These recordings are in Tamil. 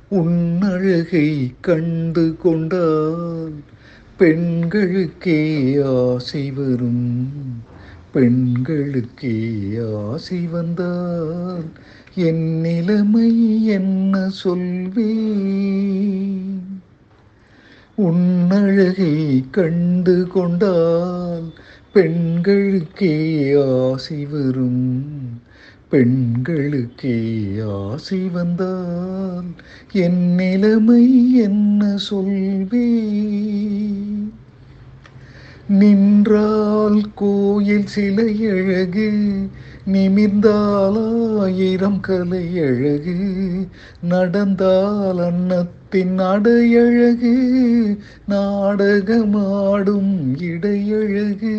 உன்னழகை கண்டு கொண்டால் பெண்களுக்கே ஆசை வரும் பெண்களுக்கே ஆசை வந்தால் என் நிலைமை என்ன சொல்வேன் உன்னழகை கண்டு கொண்டால் பெண்களுக்கே ஆசை வரும் பெண்களுக்கே ஆசை வந்தால் என் நிலைமை என்ன சொல்வேன் நின்றால் கோயில் சிலை அழகு நிமிர்ந்தால் ஆயிரம் கலை அழகு நடந்தால் அன்னத்தின் அடையழகு நாடகமாடும் இடையழகு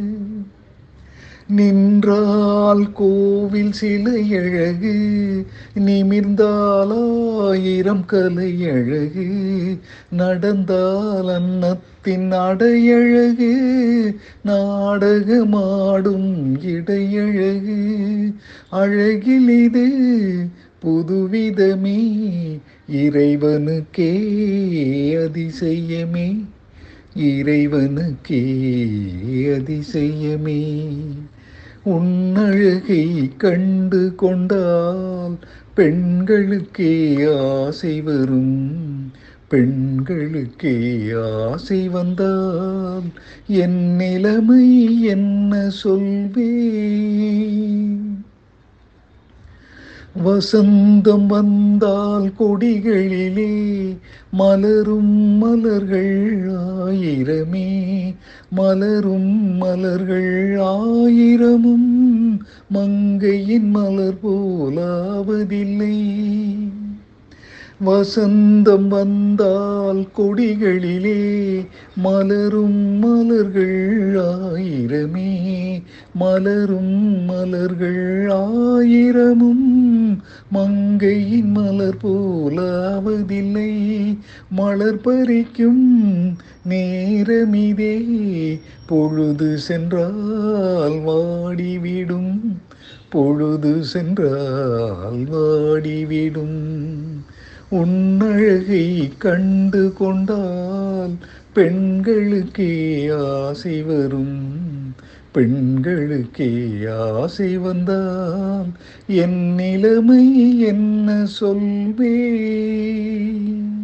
நின்றால் கோவில் சிலை அழகு நிமிர்ந்தால் ஆயிரம் கலை அழகு நடந்தால் அன்னத்தின் அடையழகு நாடகமாடும் இடையழகு அழகில் இது புதுவிதமே இறைவனுக்கே அதிசயமே இறைவனுக்கே அதிசயமே உன்னழகை கண்டு கொண்டால் பெண்களுக்கே ஆசை வரும் பெண்களுக்கே ஆசை வந்தால் என் நிலைமை என்ன சொல்வேன் வசந்தம் வந்தால் கொடிகளிலே மலரும் மலர்கள் ஆயிரமே மலரும் மலர்கள் ஆயிரமும் மங்கையின் மலர் போலாவதில்லை வசந்தம் வந்தால் கொடிகளிலே மலரும் மலர்கள் ஆயிரமே மலரும் மலர்கள் ஆயிரமும் மங்கையின் மலர் போலாவதில்லை மலர் பறிக்கும் நேரமிதே பொழுது சென்றால் வாடிவிடும் பொழுது சென்றால் வாடிவிடும் உன்னழகை கண்டு கொண்டால் பெண்களுக்கே ஆசை வரும் பெண்களுக்கே ஆசை வந்தால் என் நிலைமை என்ன சொல்வேன்